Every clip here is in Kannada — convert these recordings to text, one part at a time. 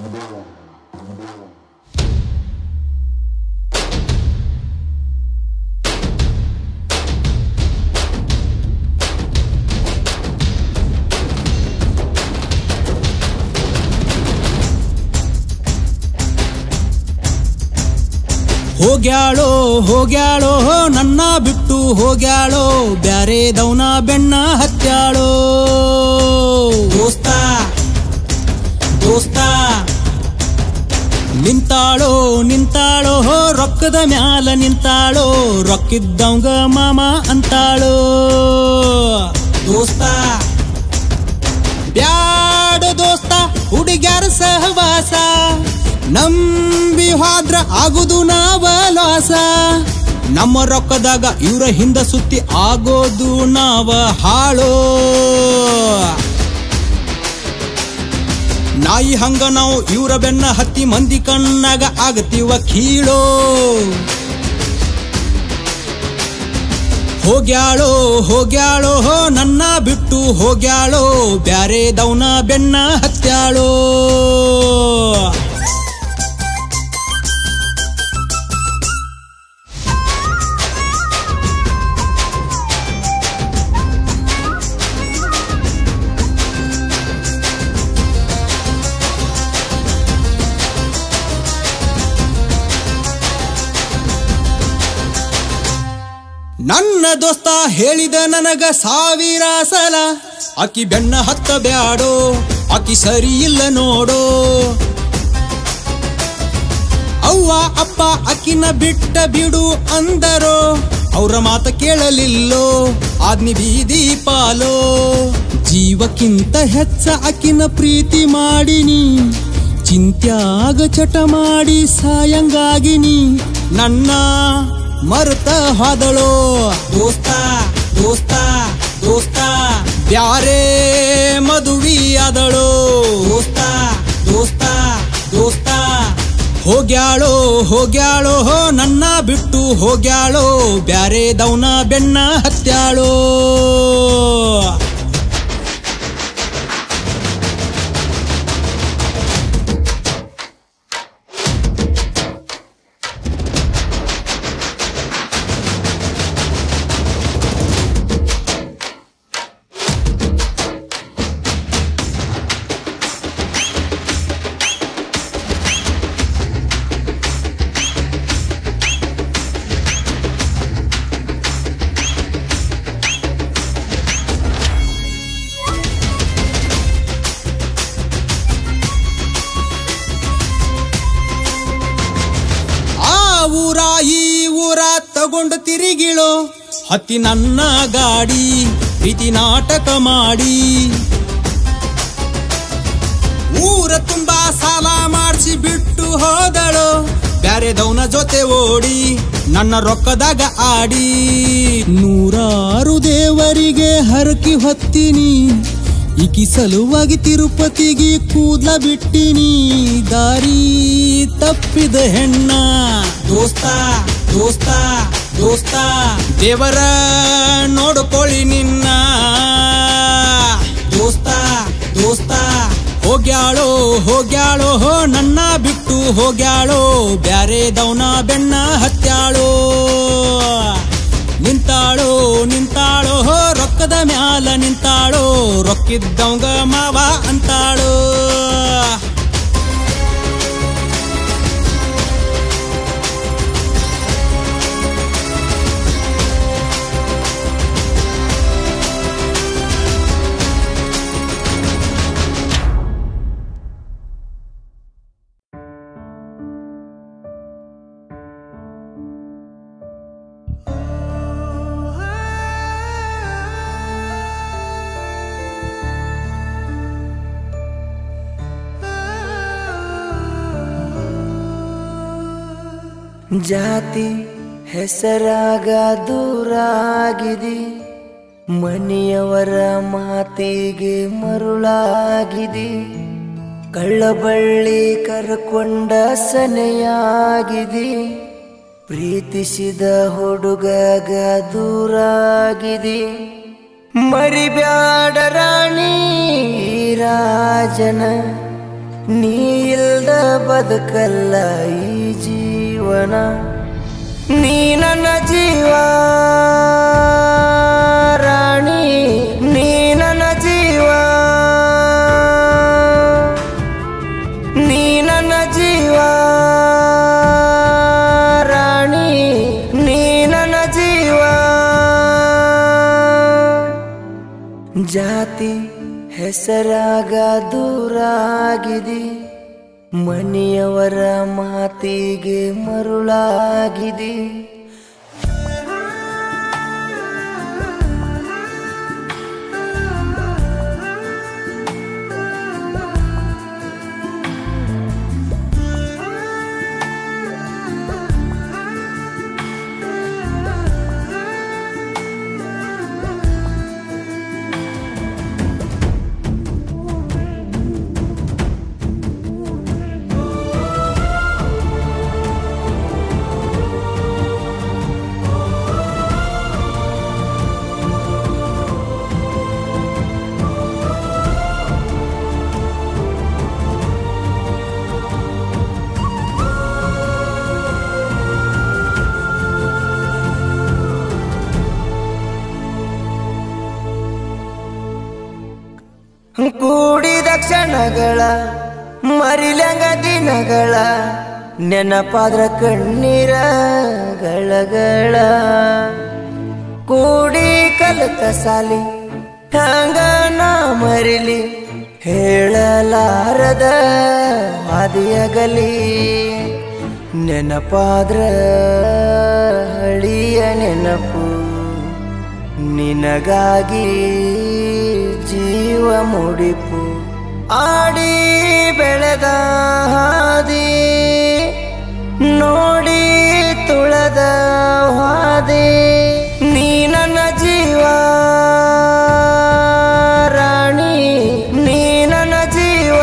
ಹೋಗ್ಯಾಳೋ ಹೋಗ್ಯಾಳೋ ನನ್ನ ಬಿಟ್ಟು ಹೋಗ್ಯಾಳೋ ಬ್ಯಾರೆದವನ ಬೆನ್ನ ಹತ್ಯಾಳೋ ದೋಸ್ತ ದೋಸ್ತ ನಿಂತಾಳೋ ನಿಂತಾಳೋ ರೊಕ್ಕದ ಮ್ಯಾಲ ನಿಂತಾಳೋ ರೊಕ್ಕಿದ್ದವಂಗ ಮಾಮ ಅಂತಾಳೋ ದೋಸ್ತ ಬ್ಯಾಡ ದೋಸ್ತ ಹುಡುಗ್ಯಾರ ಸಹವಾಸ ನಂಬಿ ಹೋದ್ರ ಆಗುದು ನಾವ ಲಾಸ ನಮ್ಮ ರೊಕ್ಕದಾಗ ಇವ್ರ ಹಿಂದ ಸುತ್ತಿ ಆಗೋದು ನಾವ ಹಾಳೋ ನಾಯಿ ಹಂಗ ನಾವು ಇವ್ರ ಬೆನ್ನ ಹತ್ತಿ ಮಂದಿ ಕಣ್ಣಾಗ ಆಗತ್ತೀವ ಕೀಳೋ ಹೋಗ್ಯಾಳೋ ಹೋಗ್ಯಾಳೋ ನನ್ನ ಬಿಟ್ಟು ಹೋಗ್ಯಾಳೋ ಬ್ಯಾರೆದವನ ಬೆನ್ನ ಹತ್ಯಾಳೋ ನನ್ನ ದೋಸ್ತ ಹೇಳಿದ ನನಗ ಸಾವಿರ ಸಲ ಅಕ್ಕಿ ಬೆನ್ನ ಹತ್ತ ಬ್ಯಾಡೋ ಅಕ್ಕಿ ಸರಿ ಇಲ್ಲ ನೋಡೋ ಅವ್ವ ಅಪ್ಪ ಅಕ್ಕಿನ ಬಿಟ್ಟ ಬಿಡು ಅಂದರೋ ಅವ್ರ ಮಾತ ಕೇಳಲಿಲ್ಲೋ ಆದ್ನಿ ಬೀದಿ ಪಾಲೋ ಜೀವಕ್ಕಿಂತ ಹೆಚ್ಚ ಅಕ್ಕಿನ ಪ್ರೀತಿ ಮಾಡಿನಿ ಚಿಂತ್ಯಾಗ ಚಟ ಮಾಡಿ ಸಾಯಂಗಾಗಿನಿ ನನ್ನ ಮರುತ ಹೋದಳೋ ದೋಸ್ತ ದೋಸ್ತ ದೋಸ್ತ ಬ್ಯಾರೆ ಮದುವಿ ಆದಳೋ ದೋಸ್ತ ದೋಸ್ತ ದೋಸ್ತ ಹೋಗ್ಯಾಳೋ ಹೋಗ್ಯಾಳೋ ನನ್ನ ಬಿಟ್ಟು ಹೋಗ್ಯಾಳೋ ಬ್ಯಾರೆದವನ ಬೆನ್ನ ಹತ್ಯಾಳೋ ಆ ಊರ ಈ ಊರ ತಗೊಂಡು ತಿರುಗಿಳೋ ಹತ್ತಿ ನನ್ನ ಗಾಡಿ ಪ್ರೀತಿ ನಾಟಕ ಮಾಡಿ ಊರ ತುಂಬಾ ಸಾಲ ಮಾಡಿಸಿ ಬಿಟ್ಟು ಹೋದಳು ಬ್ಯಾರೆದವನ ಜೊತೆ ಓಡಿ ನನ್ನ ರೊಕ್ಕದಾಗ ಆಡಿ ನೂರಾರು ದೇವರಿಗೆ ಹರಕಿ ಹೊತ್ತೀನಿ ಈಕಿ ಸಲುವಾಗಿ ತಿರುಪತಿಗೆ ಕೂದ್ಲ ಬಿಟ್ಟಿನಿ ದಾರಿ ತಪ್ಪಿದ ಹೆಣ್ಣ ದೋಸ್ತ ದೋಸ್ತ ದೋಸ್ತ ದೇವರ ನೋಡ್ಕೊಳ್ಳಿ ನಿನ್ನ ದೋಸ್ತ ದೋಸ್ತ ಹೋಗ್ಯಾಳೋ ಹೋಗ್ಯಾಳೋ ಹೋ ನನ್ನ ಬಿಟ್ಟು ಹೋಗ್ಯಾಳೋ ಬ್ಯಾರೆದವನ ಬೆನ್ನ ಹತ್ಯಾಳೋ ನಿಂತಾಳೋ ನಿಂತಾಳೋ ಹೋ ರೊಕ್ಕದ ಮ್ಯಾಲ ನಿಂತಾಳೋ ರೊಕ್ಕಿದ್ದವಂಗ ಮಾವ ಅಂತಾಳೋ ಜಾತಿ ಹೆಸರಾಗ ದೂರಾಗಿದಿ ಮನೆಯವರ ಮಾತಿಗೆ ಮರುಳಾಗಿದಿ ಕಳ್ಳಬಳ್ಳಿ ಕರ್ಕೊಂಡ ಸನೆಯಾಗಿದಿ ಪ್ರೀತಿಸಿದ ಹುಡುಗಗ ದೂರಾಗಿದಿ ಮರಿಬ್ಯಾಡ ರಾಣಿ ರಾಜನ ನೀ ಇಲ್ದ ಬದುಕಲ್ಲ ಈ ಜೀವನ ನೀ ನನ್ನ ಜೀವ ರಾಣಿ ನೀ ನನ್ನ ಜೀವ ನೀ ನನ್ನ ಜೀವ ರಾಣಿ ನೀ ನನ್ನ ಜೀವ ಜಾತಿ ಹೆಸರಾಗ ದೂರಾಗಿದೆ ಮನೆಯವರ ಮಾತಿಗೆ ಮರುಳಾಗಿದೆ ಕೂಡಿದ ಕ್ಷಣಗಳ ಮರಿಲಂಗ ದಿನಗಳ ನೆನಪಾದ್ರ ಕಣ್ಣೀರ ಗಳಗಳ ಕೂಡಿ ಕಲಿತ ಸಾಲಿ ಹಂಗ ನಾ ಮರಿಲಿ ಹೇಳಲಾರದ ಹಾದಿಯಗಲಿ ನೆನಪಾದ್ರ ಹಳಿಯ ನೆನಪು ನಿನಗಾಗಿ ಜೀವ ಮುಡಿಪು ಆಡಿ ಬೆಳೆದ ಹಾದಿ ನೋಡಿ ತುಳದ ಹಾದಿ ನೀ ನನ್ನ ಜೀವ ರಾಣಿ ನೀ ನನ್ನ ಜೀವ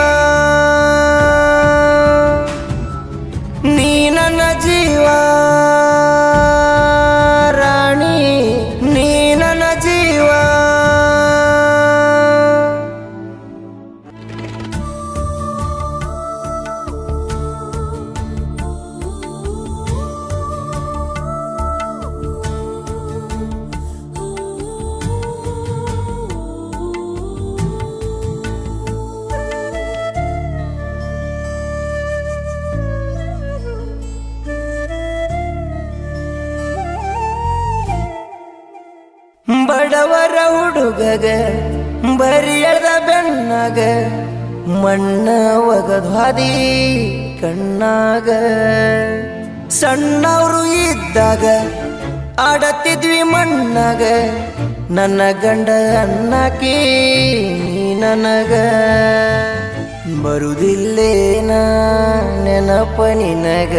ನೀ ನನ್ನ ಜೀವ ರಾಣಿ ನೀ ನನ್ನ ಜೀವ ಬಡವರ ಹುಡುಗಗ ಬರಿಯದ ಬೆನ್ನಗ ಮಣ್ಣ ಒಗದ್ ಹಾದಿ ಕಣ್ಣಾಗ ಸಣ್ಣವರು ಇದ್ದಾಗ ಆಡತ್ತಿದ್ವಿ ಮಣ್ಣಾಗ ನನ್ನ ಗಂಡ ಅನ್ನಕಿ ನೀ ನನಗ ಬರುದಿಲ್ಲೇನ ನೆನಪ ನಿನಗ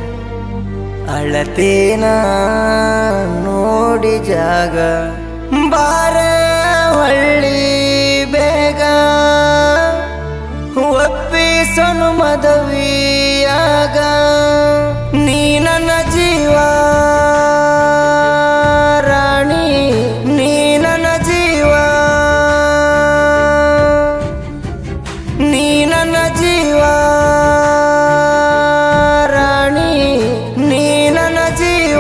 ಅಳತೇನ ನೋಡಿ ಜಾಗ ಬಾರ ಹಳ್ಳಿ ಬೇಗ ಒಪ್ಪಿಸನು ಮದವಿಯಾಗ ನೀ ನನ್ನ ಜೀವ ರಾಣಿ ನೀ ನನ್ನ ಜೀವ ನೀ ನನ್ನ ಜೀವ ರಾಣಿ ನೀ ನನ್ನ ಜೀವ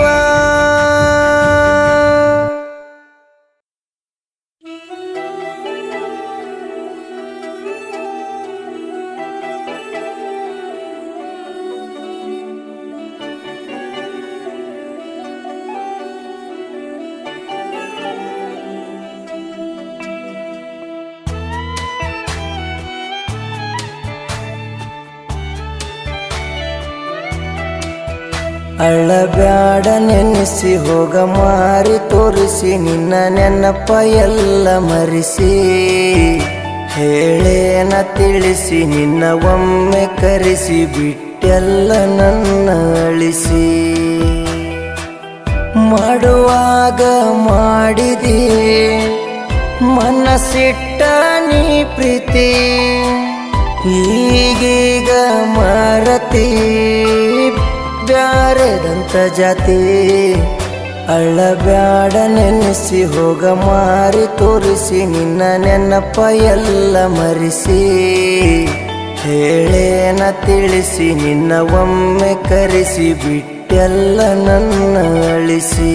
ಅಳ್ಳಬ್ಯಾಡ ನೆನೆಸಿ ಹೋಗ ಮಾರಿ ತೋರಿಸಿ ನಿನ್ನ ನೆನಪ ಎಲ್ಲ ಮರಿಸಿ ಹೇಳೇನ ತಿಳಿಸಿ ನಿನ್ನ ಒಮ್ಮೆ ಕರೆಸಿ ಬಿಟ್ಟೆಲ್ಲ ನನ್ನ ಅಳಿಸಿ ಮಾಡುವಾಗ ಮಾಡಿದಿ ಮನಸ್ಸಿಟ್ಟ ನೀ ಪ್ರೀತಿ ಈಗೀಗ ಮರತಿ ಬ್ಯಾರೆದಂತ ಜಾತಿ ಅಳ್ಳಬ್ಯಾಡ ನೆನೆಸಿ ಹೋಗ ಮಾರಿ ತೋರಿಸಿ ನಿನ್ನ ನೆನಪ ಎಲ್ಲ ಮರಿಸಿ ಹೇಳೇನ ತಿಳಿಸಿ ನಿನ್ನ ಒಮ್ಮೆ ಕರೆಸಿ ಬಿಟ್ಟೆಲ್ಲ ನನ್ನ ಅಳಿಸಿ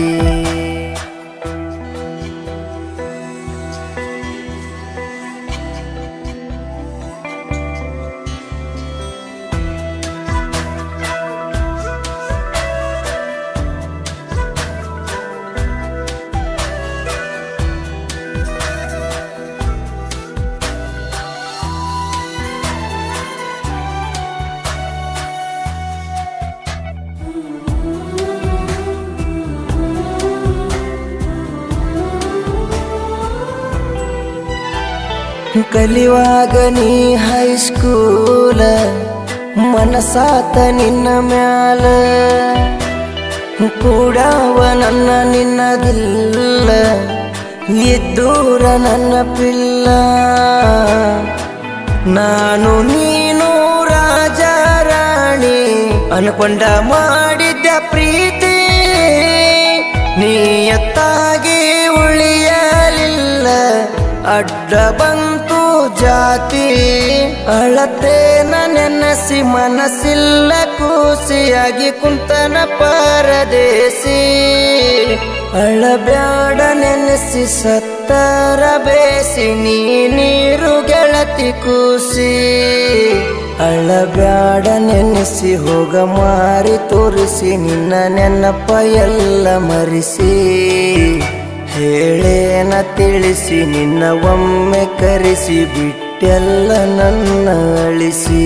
ಕಲಿವಾಗ ನೀ ಹೈಸ್ಕೂಲ ಮನಸಾತ ನಿನ್ನ ಮ್ಯಾಲ ಕೂಡವ ನನ್ನ ನಿನ್ನದಿಲ್ಲ ಇದ್ದೂರ ನನ್ನ ಪಿಲ್ಲ ನಾನು ನೀನು ರಾಜ ರಾಣಿ ಅನ್ಕೊಂಡ ಮಾಡಿದ್ದ ಪ್ರೀತಿ ನೀಯತ್ತಾಗಿ ಉಳಿಯಲಿಲ್ಲ ಅಡ್ಡ ಬಂತು ಜಾತಿ ಅಳತೇನ ನೆನಸಿ ಮನಸ್ಸಿಲ್ಲ ಕೂಸಿಯಾಗಿ ಕುಂತನ ಪರದೇಸಿ ಅಳಬ್ಯಾಡ ನೆನೆಸಿ ಸತ್ತರ ಬೇಸಿ ನೀ ನೀರು ಗೆಳತಿ ಕೂಸಿ ಅಳಬ್ಯಾಡ ನೆನೆಸಿ ಹೋಗ ಮಾರಿ ತೋರಿಸಿ ನಿನ್ನ ನೆನಪ ಎಲ್ಲ ಮರಿಸಿ ಹೇಳೇನ ತಿಳಿಸಿ ನಿನ್ನ ಒಮ್ಮೆ ಕರೆಸಿ ಬಿಟ್ಟೆಲ್ಲ ನನ್ನ ಅಳಿಸಿ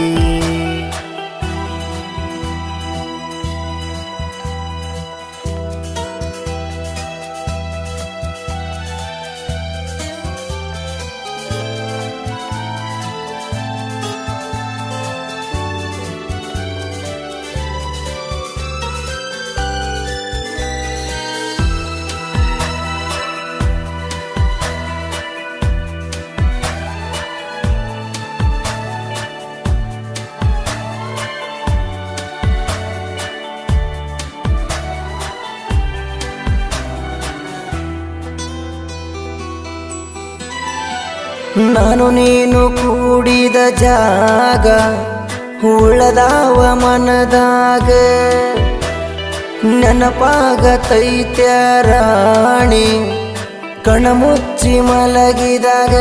ನಾನು ನೀನು ಕೂಡಿದ ಜಾಗ ಉಳದಾವ ಮನದಾಗ ನೆನಪಾಗ ತೈತ್ಯ ರಾಣಿ ಕಣಮುಚ್ಚಿ ಮಲಗಿದಾಗ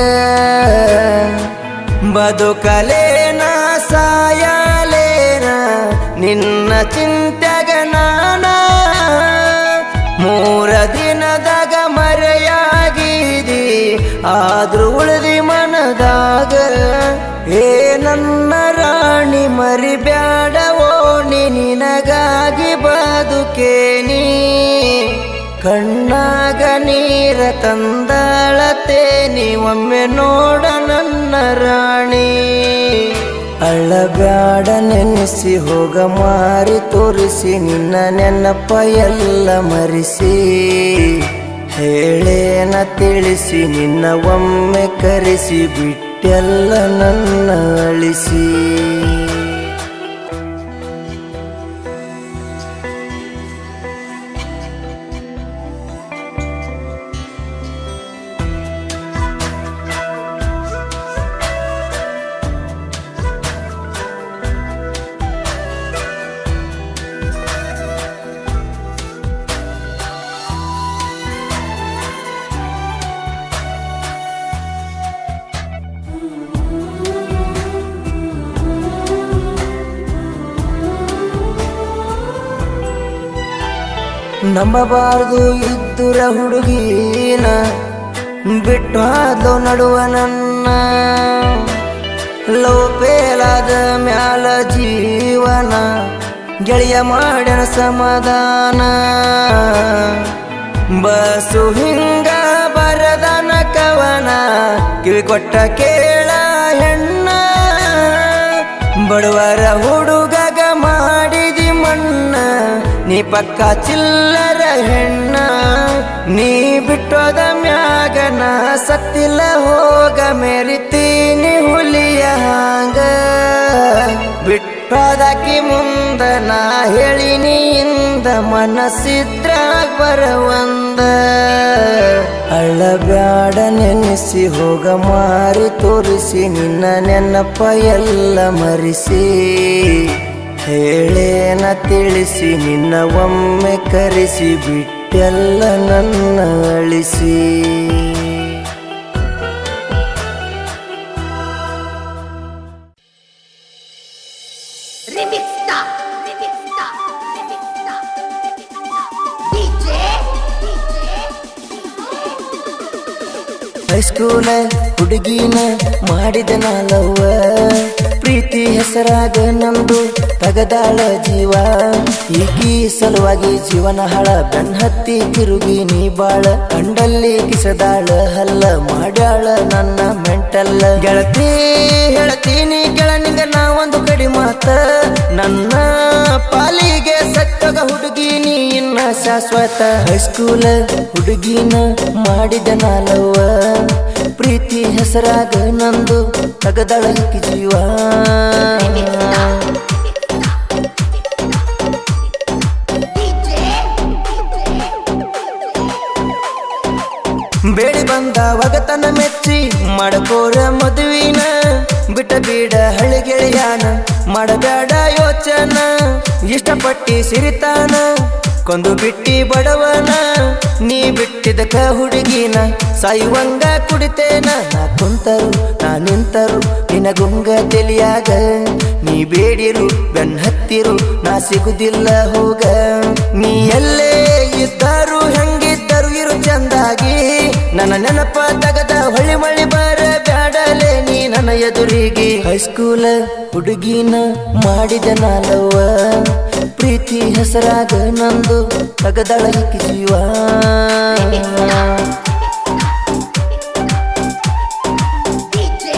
ಬದುಕಲೇನ ಸಾಯಲೇನ ನಿನ್ನ ಚಿಂತೆಗ ನಾನ ಮೂರ ದಿನದಾಗ ಮರೆಯಾಗಿದಿ ಆದ್ರೂ ಉಳಿದಿ ಮನದಾಗ ಏ ನನ್ನ ರಾಣಿ ಮರಿಬ್ಯಾಡವೋ ನೀ ನಿನಗಾಗಿ ಬದುಕೇನಿ ಕಣ್ಣಾಗ ನೀರ ತಂದಾಳತೆ ಒಮ್ಮೆ ನೋಡ ನನ್ನ ರಾಣಿ ಅಳ್ಳಬ್ಯಾಡ ನೆನೆಸಿ ಹೋಗ ಮಾರಿ ತೋರಿಸಿ ನಿನ್ನ ನೆನಪ ಎಲ್ಲ ಮರಿಸಿ ಹೇಳೇನ ತಿಳಿಸಿ ನಿನ್ನ ಒಮ್ಮೆ ಕರೆಸಿ ಬಿಟ್ಟೆಲ್ಲ ನನ್ನ ಅಳಿಸಿ ನಂಬಬಾರ್ದು ಇದ್ದುರ ಹುಡುಗೀನ ಬಿಟ್ಟು ಹಾದು ನಡುವ ನನ್ನ ಲೋಪೇಲಾದ ಮ್ಯಾಲ ಜೀವನ ಗೆಳೆಯ ಮಾಡ್ಯನ ಸಮಾಧಾನ ಬಸು ಹಿಂಗ ಬರದನ ಕವನ ಕಿವಿ ಕೊಟ್ಟ ಕೇಳ ಹೆಣ್ಣ ಬಡವರ ಹುಡುಗಗ ಮಾಡಿದಿ ಮಣ್ಣ ನೀ ಪಕ್ಕ ಚಿಲ್ಲರ ಹೆಣ್ಣ ನೀ ಬಿಟ್ಟೋದ ಮ್ಯಾಗನ ಸತ್ತಿಲ್ಲ ಹೋಗ ಮೆರಿತೀನಿ ಹುಲಿಯ ಹಾಂಗ ಬಿಟ್ಟೋದಕ್ಕೆ ಮುಂದ ನಾ ಹೇಳಿನಿ ಇಂದ ಮನಸ್ಸಿದ್ರ ಬರವಂದ ಅಳ್ಳಬ್ಯಾಡ ನೆನೆಸಿ ಹೋಗ ಮಾರಿ ತೋರಿಸಿ ನಿನ್ನ ನೆನಪ ಎಲ್ಲ ಮರಿಸಿ ಹೇಳೇನ ತಿಳಿಸಿ ನಿನ್ನ ಒಮ್ಮೆ ಕರೆಸಿ ಬಿಟ್ಟೆಲ್ಲ ನನ್ನ ಅಳಿಸಿ Remix Star, Remix Star, Remix Star, Remix Star. DJ, DJ, ಹೈಸ್ಕೂಲ ಹುಡುಗಿನ ಮಾಡಿದ ನಾಲವ್ವ ಪ್ರೀತಿ ಹೆಸರಾಗ ನಂದು ತಗದಾಳ ಜೀವ ಈಕಿ ಸಲುವಾಗಿ ಜೀವನ ಹಳ ಬೆನ್ನತ್ತಿ ತಿರುಗಿ ನೀ ಬಾಳ ಕಂಡಲ್ಲಿ ಕಿಸದಾಳ ಹಲ್ಲ ಮಾಡ್ಯಾಳ ನನ್ನ ಮೆಂಟಲ್ಲ ಗೆಳತಿ ಹೇಳ್ತೀನಿ ಗೆಳನಿಗ ನಾ ಒಂದು ಕಡಿ ಮಾತ ನನ್ನ ಪಾಲಿಗೆ ಸತ್ತಗ ಹುಡುಗಿ ನೀ ಇನ್ನ ಶಾಶ್ವತ ಹೈಸ್ಕೂಲ ಹುಡುಗಿನ ಮಾಡಿದ ನಾಲವ್ವ ಪ್ರೀತಿ ಹೆಸರಾಗ ನಂದು ತಗದಳ ಈಕಿ ಜೀವ DJ, ಬೇಡಿ ಬಂದ ಒಗತನ ಮೆಚ್ಚಿ ಮಾಡಕೋರ ಮದುವಿನ ಬಿಟ್ಟ ಬೀಡ ಹಳ್ಳಿಗೆಳೆಯಾನ ಮಾಡಬೇಡ ಯೋಚನ ಇಷ್ಟಪಟ್ಟಿ ಸಿರಿತಾನ ಕೊಂದು ಬಿಟ್ಟಿ ಬಡವನ ನೀ ಬಿಟ್ಟಿದಕ ಹುಡುಗಿನ ಸಾಯುವಂಗ ಕುಡಿತೇನ ನಾ ಕುಂತರು ನಾ ನಿಂತರು ನಿನಗುಂಗ ತಿಳಿಯಾಗ ನೀ ಬೇಡಿರು ಬೆನ್ ಹತ್ತಿರು ನಾ ಸಿಗುದಿಲ್ಲ ಹೋಗ ನೀ ಎಲ್ಲೇ ಇದ್ದರು ಹೆಂಗಿದ್ದರು ಇರು ಚಂದಾಗಿ ನನ್ನ ನೆನಪ ತಗದ ಹೊಳಿ ಮಳಿ ಬರ ಬ್ಯಾಡಲೆ ನೀ ನನ್ನ ಎದುರಿಗೆ ಹೈಸ್ಕೂಲ ಹುಡುಗಿನ ಮಾಡಿದ ನಾಲವ್ವ ಪ್ರೀತಿ ಹೆಸರಾಗ ನಂದು ತಗದಳ ಈಕಿ ಜೀವ DJ,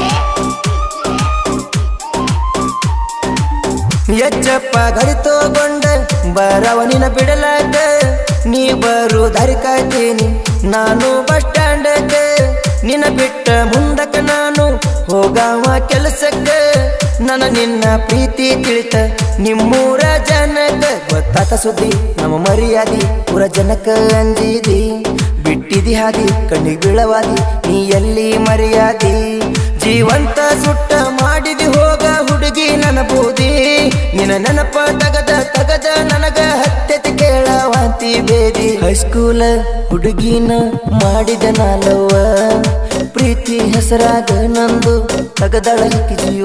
ಎಚ್ಚಪ್ಪ ಗಡಿ ತಗೊಂಡ ಬರವನಿನ ಬಿಡಲಾಕ ನೀ ಬರು ದಾರಿ ಕಾಯ್ತೀನಿ ನಾನು ಬಸ್ ಸ್ಟ್ಯಾಂಡಕ್ಕ ನಿನ್ನ ಬಿಟ್ಟ ಮುಂದಕ್ಕ ನಾನು ಹೋಗಾವ ಕೆಲಸಕ್ಕ ನನ್ನ ನಿನ್ನ ಪ್ರೀತಿ ತಿಳಿತ ನಿಮ್ಮೂರ ಜನಕ ಗೊತ್ತಾತ ಸುದ್ದಿ ನಮ್ಮ ಮರ್ಯಾದಿ ಊರ ಜನಕ ಅಂಜಿದಿ ಬಿಟ್ಟಿದಿ ಹಾದಿ ಕಣ್ಣಿಗೆ ಬೀಳವಾದಿ ನೀ ಎಲ್ಲಿ ಮರ್ಯಾದಿ ಜೀವಂತ ಸುಟ್ಟ ಮಾಡಿದಿ ಹೋಗ ಹುಡುಗಿ ನನ್ನ ಬೂದಿ ನಿನ್ನ ನೆನಪ ತಗದ ತಗದ ನನಗ ಹತ್ತೆತಿ ಕೇಳವಾಂತಿ ಬೇದಿ ಹೈಸ್ಕೂಲ ಹುಡುಗಿನ ಮಾಡಿದ ನಾಲವ್ವ ಪ್ರೀತಿ ಹೆಸರಾಗ ನಂದು ತಗದಳ ಈಕಿ ಜೀವ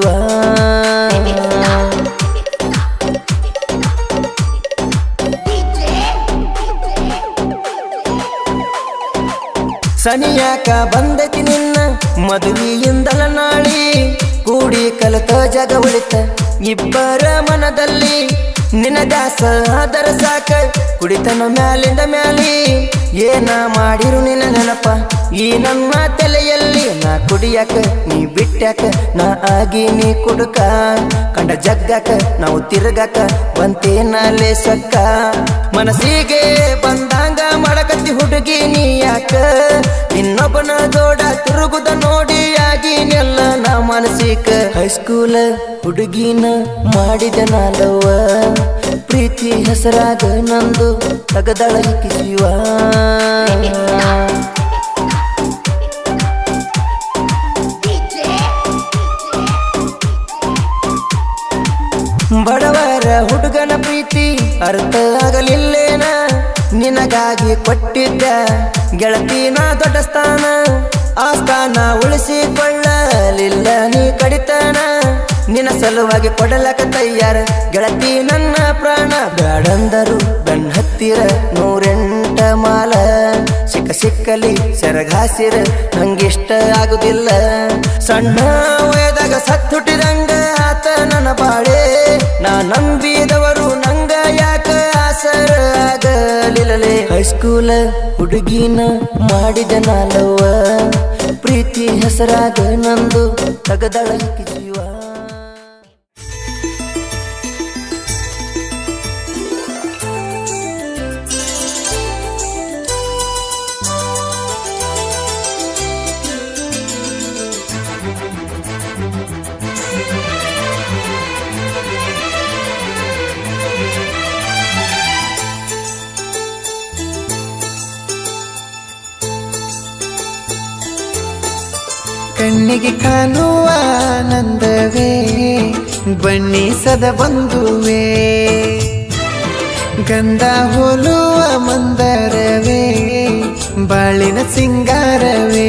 ಸನಿಯಾಕ ಬಂದೈತಿ ನಿನ್ನ ಮದುವೆಯಿಂದಲ ನಾಳಿ ಕೂಡಿ ಕಲತ ಜಗ ಉಳಿತ ಇಬ್ಬರ ಮನದಲ್ಲಿ ನಿನ್ನ ದಾಸ ಆದರ ಸಾಕ ಕುಡಿತನ ಮ್ಯಾಲಿಂದ ಮ್ಯಾಲಿ ಏನ ಮಾಡಿರು ನಿನ್ನ ನೆನಪ ಈ ನನ್ನ ತಲೆಯಲ್ಲಿ ನಾ ಕುಡಿಯಾಕ ನೀ ಬಿಟ್ಟಾಕ ನಾ ಆಗಿ ನೀ ಕುಡುಕ ಕಂಡ ಜಗ್ಗಾಕ ನಾವು ತಿರುಗಾಕ ಬಂತೇನ ಲೇಸಕ್ಕ ಮನಸ್ಸಿಗೆ ಬಂದಂಗ ಮಾಡಕತ್ತಿ ಹುಡುಗಿ ನೀ ಯಾಕ ಇನ್ನೊಬ್ಬನ ಜೋಡ ತಿರುಗುದ ನೋಡಿ ಆಗಿನೆಲ್ಲ ನಾ ಮಾನಸಿಕ ಹೈಸ್ಕೂಲ ಹುಡುಗಿನ ಮಾಡಿದ ನಾಲವ್ವ ಪ್ರೀತಿ ಹೆಸರಾಗ ನಂದು ತಗದಳ ಈಕಿ ಜೀವ DJ, ಬಡವರ ಹುಡುಗನ ಪ್ರೀತಿ ಅರ್ಥ ಆಗಲಿಲ್ಲೇನ ನಿನಗಾಗಿ ಕೊಟ್ಟಿದ್ದ ಗೆಳತಿನ ದೊಡ್ಡ ಸ್ಥಾನ ಆ ಸ್ಥಾನ ಉಳಿಸಿಕೊಳ್ಳಲಿಲ್ಲ ನೀ ಕಡಿತನ ನಿನ್ನ ಸಲುವಾಗಿ ಕೊಡಲಕ ತಯ್ಯಾರ ಗೆಳತಿ ನನ್ನ ಪ್ರಾಣ ಬ್ಯಾಡಂದರು ಬೆನ್ ಹತ್ತಿರ ನೂರೆಂಟ ಮಾಲ ಸಿಕ್ಕ ಸಿಕ್ಕಲಿ ಸೆರಗಾಸಿರ ನಂಗಿಷ್ಟ ಆಗುದಿಲ್ಲ ಸಣ್ಣ ವಯದಾಗ ಸತ್ತುಟ್ಟಿದಂಗ ಆತ ನನ್ನ ಬಾಳೆ ನಾ ನಂಬಿದವರು ನಂಗ ಯಾಕ ಆಸರ ಆಗಲಿಲ್ಲಲೆ ಹೈಸ್ಕೂಲ ಹುಡುಗಿನ ಮಾಡಿದ ನಾಲವ್ವ ಪ್ರೀತಿ ಹೆಸರಾಗ ನಂದು ತಗದಳ ಈಕಿ ಜೀವ ಕಣ್ಣಿಗೆ ಕಾಣುವ ಆನಂದವೇ ಬಣ್ಣಿಸದ ಬಂಧುವೇ ಗಂಧ ಹೋಲುವ ಮಂದರವೇ ಬಾಳಿನ ಸಿಂಗಾರವೇ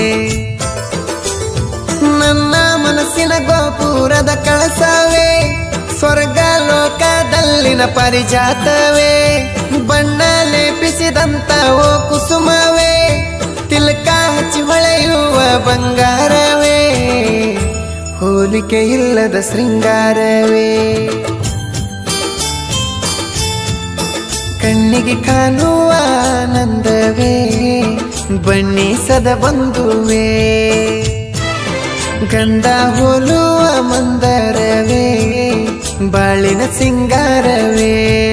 ನನ್ನ ಮನಸ್ಸಿನ ಗೋಪುರದ ಕಳಸವೇ ಸ್ವರ್ಗ ಲೋಕದಲ್ಲಿನ ಪರಿಜಾತವೇ ಬಣ್ಣ ಲೇಪಿಸಿದಂತ ಓ ಕುಸುಮವೇ ತಿಲಕ ಹಚ್ಚಿ ಹೊಳೆಯುವ ಬಂಗಾರವೇ ಹೋಲಿಕೆ ಇಲ್ಲದ ಶೃಂಗಾರವೇ ಕಣ್ಣಿಗೆ ಕಾಣುವ ಆನಂದವೇ ಬಣ್ಣಿಸದ ಬಂಧುವೇ ಗಂಧ ಹೋಲುವ ಮಂದರವೇ ಬಾಳಿನ ಸಿಂಗಾರವೇ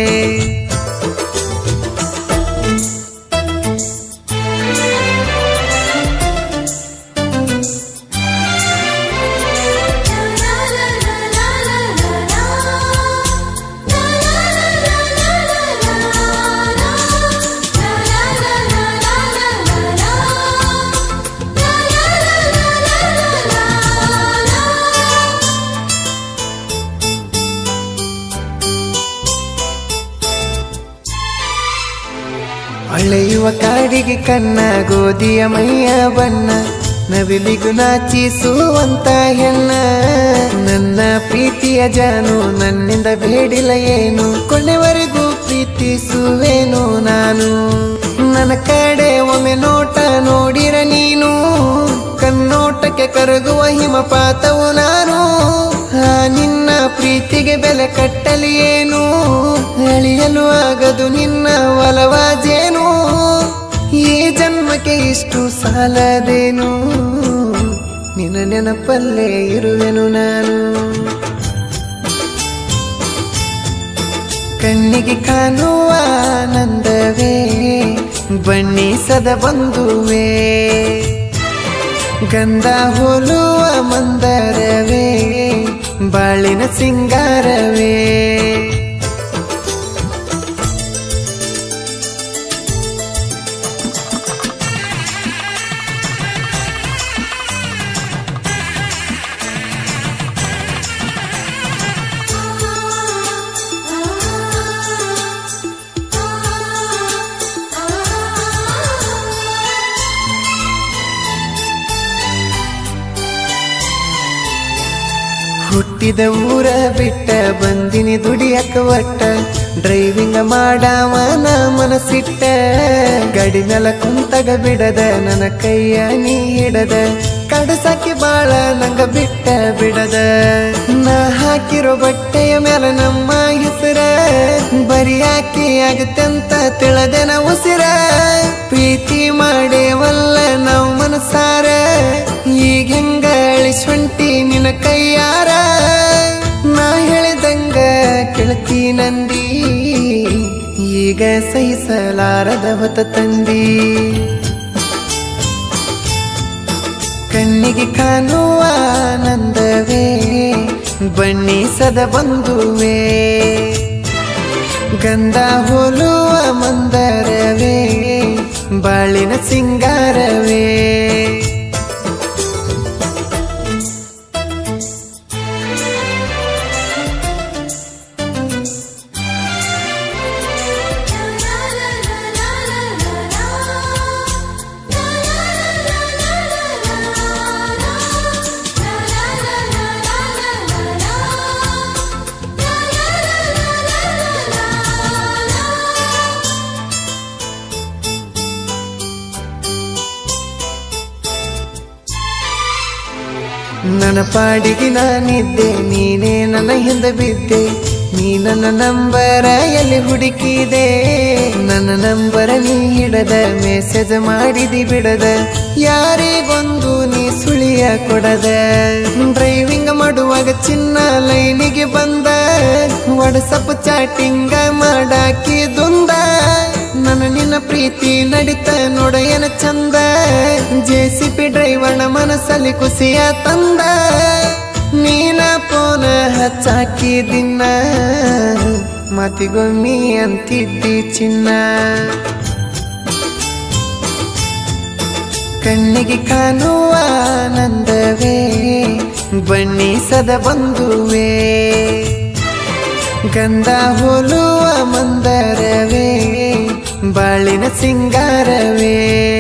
ಅಳೆಯುವ ಕಾಡಿಗೆ ಕಣ್ಣ ಗೋಧಿಯ ಮೈಯ ಬಣ್ಣ ನವಿಲಿಗು ನಾಚಿಸುವಂತ ಹೆಣ್ಣ ನನ್ನ ಪ್ರೀತಿಯ ಜಾನು ನನ್ನಿಂದ ಬೇಡಿಲ್ಲ ಏನು ಕೊನೆವರೆಗೂ ಪ್ರೀತಿಸುವೇನು ನಾನು ನನ್ನ ಕಡೆ ಒಮ್ಮೆ ನೋಟ ನೋಡಿರ ನೀನು ಕನ್ನೋಟಕ್ಕೆ ಕರಗುವ ಹಿಮಪಾತವು ನಾನು ಆ ನಿನ್ನ ಪ್ರೀತಿಗೆ ಬೆಲೆ ಕಟ್ಟಲಿ ಏನು ಅಳಿಯಲು ಆಗದು ನಿನ್ನ ಒಲವಾಜೇನು ಈ ಜನ್ಮಕ್ಕೆ ಇಷ್ಟು ಸಾಲದೇನು ನಿನ್ನ ನೆನಪಲ್ಲೇ ಇರುವೆನು ನಾನು ಕಣ್ಣಿಗೆ ಕಾಣುವ ಆನಂದವೇ ಬಣ್ಣಿಸದ ಬಂಧುವೇ ಗಂಧ ಹೋಲುವ ಮಂದರವೇ ಬಾಳಿನ ಸಿಂಗಾರವೇ ಹುಟ್ಟಿದ ಊರ ಬಿಟ್ಟ ಬಂದಿನಿ ದುಡಿಯಕ ಒಟ್ಟ ಡ್ರೈವಿಂಗ್ ಮಾಡಾವನ ಮನಸ್ಸಿಟ್ಟ ಗಾಡಿ ನೆಲ ಕುಂತಗ ಬಿಡದ ನನ್ನ ಕೈಯ ನೀ ಹಿಡದ ಕಡಸಾಕಿ ಬಾಳ ನಂಗ ಬಿಟ್ಟ ಬಿಡದ ನಾ ಹಾಕಿರೋ ಬಟ್ಟೆಯ ಮೇಲೆ ನಮ್ಮ ಹೆಸರ ಬರಿ ಹಾಕಿ ಆಗತ್ತಂತ ತಿಳದೆನ ಉಸಿರ ಪ್ರೀತಿ ಮಾಡೇವಲ್ಲ ನಾವು ಮನಸಾರ ಈಗ ಹೆಂಗ ಅಳಿಸ್ವಂಟಿ ನಿನ್ನ ಕೈಯಾರ ನಾ ಹೇಳಿದಂಗ ಕೆಳತಿ ನಂದಿ ಈಗ ಸಹಿಸಲಾರದ ಹೊತ್ತ ತಂದಿ ಕಣ್ಣಿಗೆ ಕಾಣುವ ಆನಂದವೇ ಬಣ್ಣಿಸದ ಬಂಧುವೇ ಗಂಧ ಹೋಲುವ ಮಂದರವೇ ಬಾಳಿನ ಸಿಂಗಾರವೇ ನನ್ನ ಪಾಡಿಗೆ ನಾನಿದ್ದೆ ನೀನೇ ನನ್ನ ಹಿಂದೆ ಬಿದ್ದೆ ನೀ ನನ್ನ ನಂಬರ ಎಲ್ಲಿ ಹುಡುಕಿದೆ ನನ್ನ ನಂಬರ ನೀ ಹಿಡದ ಮೆಸೇಜ್ ಮಾಡಿದಿ ಬಿಡದ ಯಾರಿಗೊಂದು ನೀ ಸುಳಿಯ ಕೊಡದ ಡ್ರೈವಿಂಗ್ ಮಾಡುವಾಗ ಚಿನ್ನ ಲೈನಿಗೆ ಬಂದ ವಾಟ್ಸಪ್ ಚಾಟಿಂಗ ಮಾಡಾಕಿ ದುಂದ ನನ್ನ ನಿನ್ನ ಪ್ರೀತಿ ನಡಿತ ನೋಡ ಏನ ಚಂದ ಜೆ ಸಿ ಪಿ ಡ್ರೈವರ್ನ ಮನಸ್ಸಲ್ಲಿ ಖುಷಿಯ ತಂದ ನೀನ ಪೋನ ಹಚ್ಚಾಕಿ ದಿನ ಮತಿಗೊಮ್ಮಿ ಅಂತಿದ್ದಿ ಚಿನ್ನ ಕಣ್ಣಿಗೆ ಕಾಣುವ ಆನಂದವೇ ಬಣ್ಣಿಸದ ಬಂಧುವೆ ಗಂಧ ಹೋಲುವ ಮಂದರವೇ ಬಾಳಿನ ಸಿಂಗಾರವೇ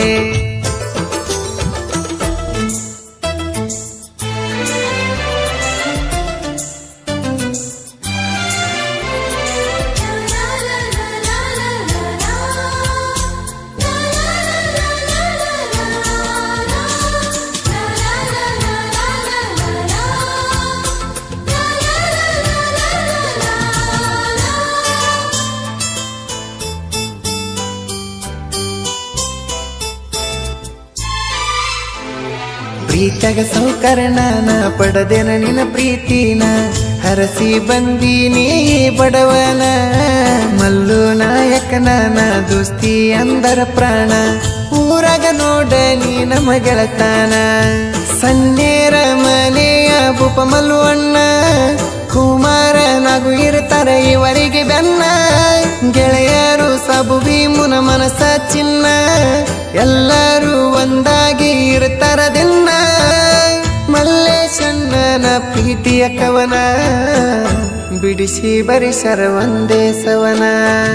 ಪ್ರೀತಗ ಸೌಕರ್ಣನ ಪಡೆದೆನ ನಿನ್ನ ಪ್ರೀತಿನ ಹರಸಿ ಬಂದೀನಿ ಬಡವನ ಮಲ್ಲು ನಾಯಕನ ನಾ ದೋಸ್ತಿ ಅಂದರ ಪ್ರಾಣ ಊರಾಗ ನೋಡ ನೀ ನಮ್ಮ ಗೆಳತಾನ ಸನ್ನೇರ ಮನೆಯ ಬುಪ ಮಲ್ಲು ಅಣ್ಣ ಕುಮಾರ ನಗು ಇರ್ತಾರ ಇವರಿಗೆ ಬೆನ್ನ ಗೆಳೆಯರು ಸಬು ಭೀಮುನ ಮನಸ ಚಿನ್ನ ಎಲ್ಲರೂ ಒಂದಾಗಿ ಇರ್ತಾರ ದಿನ ಮಲ್ಲೇಶಣ್ಣನ ಪ್ರೀತಿಯ ಕವನ ಬಿಡಿಸಿ ಬರಿಸರ ಒಂದೇ ಸವನ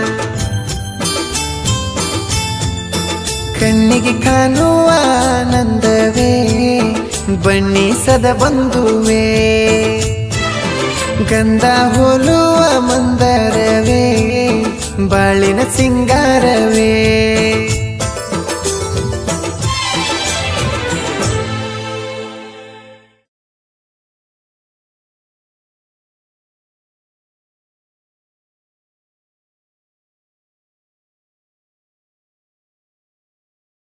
ಕಣ್ಣಿಗೆ ಕಾಣುವ ಆನಂದವೇ ಬಣ್ಣಿಸದ ಬಂಧುವೆ ಗಂಧ ಹೋಲುವ ಮಂದರವೇ ಬಾಳಿನ ಸಿಂಗಾರವೇ